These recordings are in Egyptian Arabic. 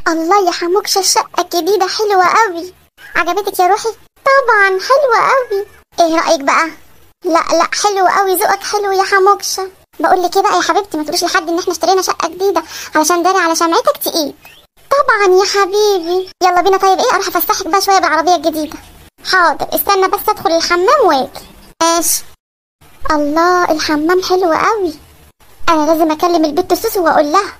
الله يا حموكشة الشقة الجديدة حلوة قوي عجبتك يا روحي طبعا حلوة قوي ايه رأيك بقى لا لا حلو قوي ذوقك حلو يا حموكشة بقول لك ايه بقى يا حبيبتي ما تقوليش لحد ان احنا اشترينا شقة جديدة علشان داري على شمعتك تقيل طبعا يا حبيبي يلا بينا طيب ايه اروح افسحك بقى شوية بالعربية الجديدة حاضر استنى بس ادخل الحمام واجي ماشي الله الحمام حلو قوي انا لازم اكلم البت سوسو واقول لها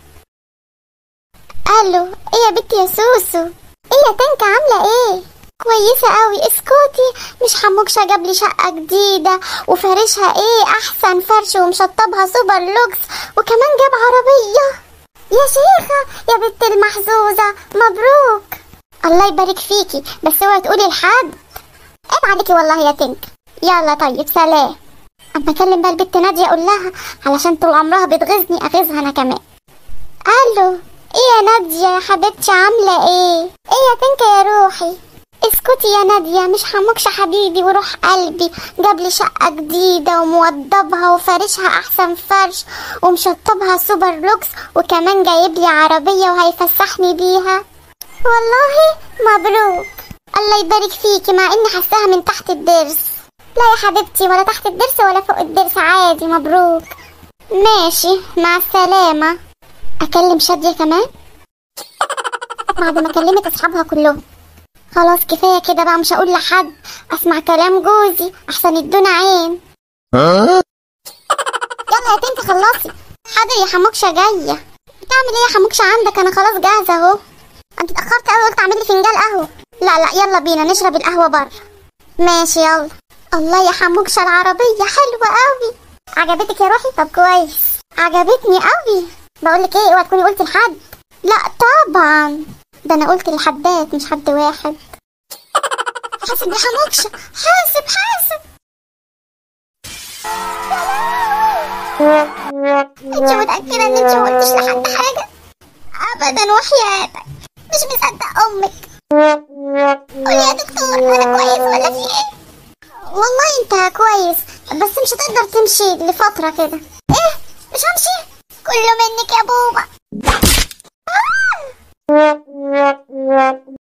الو ايه يا بنتي يا سوسو ايه يا تنكة عاملة ايه كويسة قوي اسكتي مش حموكشة جاب لي شقة جديدة وفارشها ايه احسن فرش ومشطبها سوبر لوكس وكمان جاب عربية يا شيخة يا بنت المحظوظة مبروك الله يبارك فيكي بس اوعي تقولي لحد عيب عليكي والله يا تنك يلا طيب سلام اما اكلم بقى البت نادية اقول لها علشان طول عمرها بتغيظني اغيظها انا كمان الو ايه يا نادية يا حبيبتي عاملة ايه ايه يا تنكة يا روحي اسكتي يا نادية مش حموكش حبيبي وروح قلبي جاب لي شقة جديدة وموضبها وفارشها أحسن فرش ومشطبها سوبر لوكس وكمان جايب لي عربية وهيفسحني بيها والله مبروك الله يبارك فيكي مع إني حاساها من تحت الضرس لا يا حبيبتي ولا تحت الضرس ولا فوق الضرس عادي مبروك ماشي مع السلامة أكلم شادية كمان بعد ما كلمت أصحابها كلهم خلاص كفاية كده بقى مش هقول لحد أسمع كلام جوزي أحسن يدونا عين يلا يا تنتي خلصي حاضر يا حموكشة جاية بتعمل ايه يا حموكشة عندك أنا خلاص جاهزة أهو أنت اتأخرت أوي قلت أعمل لي فنجان قهوة لا لا يلا بينا نشرب القهوة بره ماشي يلا الله يا حموكشة العربية حلوة أوي عجبتك يا روحي طب كويس عجبتني أوي بقولك ايه اوعي تكوني قلتي لحد لا طبعا ده انا قلت لحدات مش حد واحد حاسب يا حموكشة حاسب حاسب انت متأكدة ان انت ما قلتش لحد حاجة ابدا وحياتك مش مصدق امك قولي يا دكتور انا كويس ولا في ايه والله انت كويس بس مش هتقدر تمشي لفترة كده ايه مش همشي كله منك يا بوبا